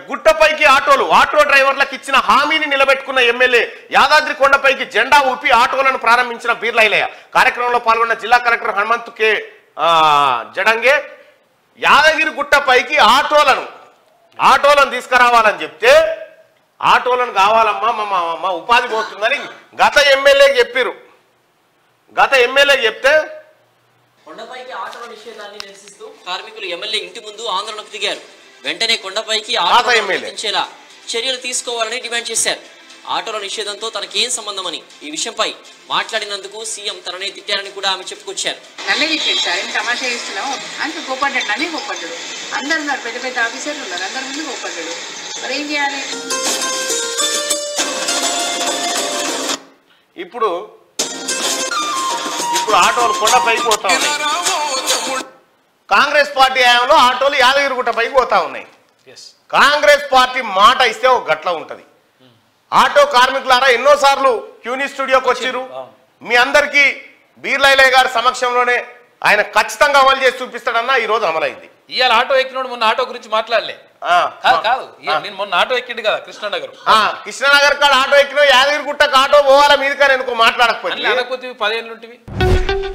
గుట్టపైకి ఆటోలు ఆటో డ్రైవర్లకు ఇచ్చిన హామీని నిలబెట్టుకున్న ఎమ్మెల్యే యాదాద్రి కొండపైకి జెండా ఊపి ఆటోలను ప్రారంభించిన బీర్లైలయ్య కార్యక్రమంలో పాల్గొన్న జిల్లా కలెక్టర్ హనుమంత్ కె ఆ, జడంగే యాదగిరి గుట్టపైకి ఆటోలను ఆటోలను తీసుకురావాలని చెప్తే ఆటోలను కావాలమ్మా మా మా మా ఉపాధి పోతుందని గత ఎమ్మెల్యేకి చెప్పిరు గత ఎమ్మెల్యేకి చెప్తే కొండపైకి ఆటోల నిషేధాన్ని నిరసిస్తూ కార్మికులు ఎమ్మెల్యే ఇంటి ముందు ఆందోళనకు దిగారు వెంటనే కొండపైకి పాత ఆటోలను ఎమ్మెల్యే. అనుమతించేలా చర్యలు తీసుకోవాలని డిమాండ్ చేశారు ఆటోల నిషేధంతో తనకేం సంబంధమని ఈ విషయంపై మాట్లాడినందుకు సీఎం తననే తిట్టారని కూడా ఆమె చెప్పుకొచ్చారు నన్నే చెప్పాడు సార్ ఏం తమాషా చేస్తున్నావు అంటే కోపడ్డాడు నన్నే కోపడ్డాడు అందరు ఉన్నారు పెద్ద పెద్ద ఆఫీసర్లు ఉన్నారు అందరి ముందు కోపడ్డాడు మరి ఏం చేయాలి ఇప్పుడు ఇప్పుడు ఆటోలు కొండపైకి పోతా ఉన్నాయి కాంగ్రెస్ పార్టీ హయాంలో ఆటోలు యాదగిరిగుట్ట పైకి పోతా ఉన్నాయి ఎస్ కాంగ్రెస్ పార్టీ మాట ఇస్తే ఒక గట్ల ఉంటది ఆటో కార్మికులారా ఎన్నోసార్లు క్యూనీ స్టూడియోకి వచ్చిర్రు మీ అందరికీ బీర్లైలయ్య గారి సమక్షంలోనే ఆయన ఖచ్చితంగా అమలు చేసి చూపిస్తాడన్న ఈ రోజు అమలైంది ఇవాళ ఆటో ఎక్కినోడు మొన్న ఆటో గురించి మాట్లాడలే ఆ, కాదు కాదు ఇవాళ నేను మొన్న ఆటో ఎక్కిండు కదా కృష్ణనగర్ ఆ, కృష్ణనగర్ కాడ ఆటో ఎక్కిన యాదగిరిగుట్టకు ఆటో పోవాలా మీది కానీ ఎందుకో అన్ని మాట్లాడకపోయింది అనకపోతే పదేళ్ళు ఉంటివి